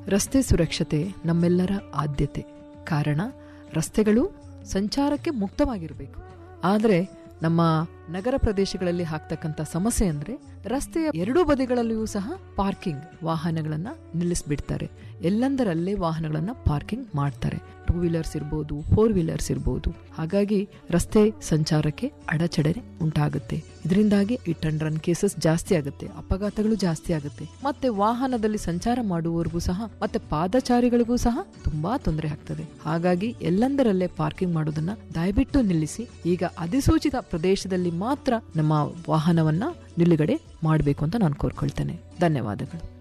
ರಸ್ತೆ ಸುರಕ್ಷತೆ ನಮ್ಮೆಲ್ಲರ ಆದ್ಯತೆ ಕಾರಣ ರಸ್ತೆಗಳು ಸಂಚಾರಕ್ಕೆ ಮುಕ್ತವಾಗಿರಬೇಕು ಆದರೆ ನಮ್ಮ ನಗರ ಪ್ರದೇಶಗಳಲ್ಲಿ ಆಗ್ತಕ್ಕಂಥ ಸಮಸ್ಯೆ ಅಂದ್ರೆ ರಸ್ತೆಯ ಎರಡೂ ಬದಿಗಳಲ್ಲಿಯೂ ಸಹ ಪಾರ್ಕಿಂಗ್ ವಾಹನಗಳನ್ನ ನಿಲ್ಲಿಸ್ಬಿಡ್ತಾರೆ ಎಲ್ಲಂದರಲ್ಲೇ ವಾಹನಗಳನ್ನ ಪಾರ್ಕಿಂಗ್ ಮಾಡ್ತಾರೆ ಟೂ ವೀಲರ್ಸ್ ಇರ್ಬೋದು ಫೋರ್ ವೀಲರ್ಸ್ ಇರ್ಬೋದು ಹಾಗಾಗಿ ರಸ್ತೆ ಸಂಚಾರಕ್ಕೆ ಅಡಚಣೆ ಉಂಟಾಗುತ್ತೆ ಇದರಿಂದಾಗಿ ಇಟ್ ಅಂಡ್ ರನ್ ಕೇಸಸ್ ಜಾಸ್ತಿ ಆಗುತ್ತೆ ಅಪಘಾತಗಳು ಜಾಸ್ತಿ ಆಗುತ್ತೆ ಮತ್ತೆ ವಾಹನದಲ್ಲಿ ಸಂಚಾರ ಮಾಡುವವರಿಗೂ ಸಹ ಮತ್ತೆ ಪಾದಚಾರಿಗಳಿಗೂ ಸಹ ತುಂಬಾ ತೊಂದರೆ ಆಗ್ತದೆ ಹಾಗಾಗಿ ಎಲ್ಲಂದರಲ್ಲೇ ಪಾರ್ಕಿಂಗ್ ಮಾಡೋದನ್ನ ದಯವಿಟ್ಟು ನಿಲ್ಲಿಸಿ ಈಗ ಅಧಿಸೂಚಿತ ಪ್ರದೇಶದಲ್ಲಿ ಮಾತ್ರ ನಮ್ಮ ವಾಹನವನ್ನ ನಿಲುಗಡೆ ಮಾಡಬೇಕು ಅಂತ ನಾನು ಕೋರ್ಕೊಳ್ತೇನೆ ಧನ್ಯವಾದಗಳು